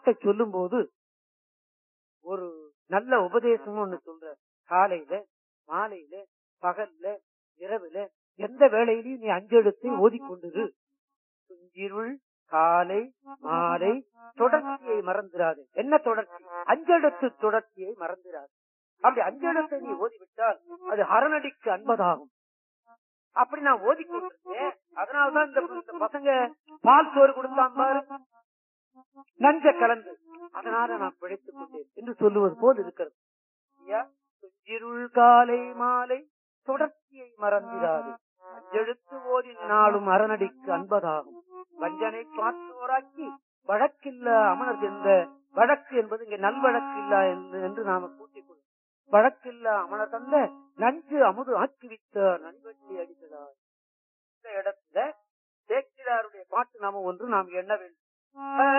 பாட்டை சொல்லும் போது ஒரு நல்ல உபதேசம் ஒண்ணு சொல்ற காலையில மாலையில பகல்ல இரவுல எந்த வேளையிலையும் நீ அஞ்செழுத்தை ஓதிக்கொண்டிரு துஞ்சிருள் காலை மாலை தொடர்ச்சியை மறந்துடாது என்ன தொடர்ச்சி அஞ்செழுத்து தொடர்ச்சியை மறந்துடாது அப்படி அஞ்செழுத்தை நீ ஓதிவிட்டால் அது அரணடிக்கு அன்பதாகும் அப்படி நான் ஓதிக்கொண்டிருக்கேன் அதனாலதான் இந்த இந்த பசங்க பால் சோறு கொடுத்தான் பாரு நஞ்ச கலந்து அதனால நான் பிழைத்துக் கொண்டேன் என்று சொல்லுவது போல் இருக்கிறது ஐயா, துஞ்சிருள் காலை மாலை தொடர்ச்சியை மறந்திடாது அஞ்செழுத்து ஓதினாலும் அரணடிக்கு அன்பதாகும் வஞ்சனை பார்த்தோராக்கி வழக்கில்ல அமனர் என்ற வழக்கு என்பது இங்க நல்வழக்கு இல்ல என்று- என்று நாம கூட்டிக் கொள்ளும் வழக்கில்ல அமனர் தந்த நஞ்சு அமுது ஆக்கிவித்த நன்வெட்டி அடித்ததார் இந்த இடத்துல சேக்கிராருடைய பாட்டு நாம ஒன்று நாம் எண்ண வேண்டும்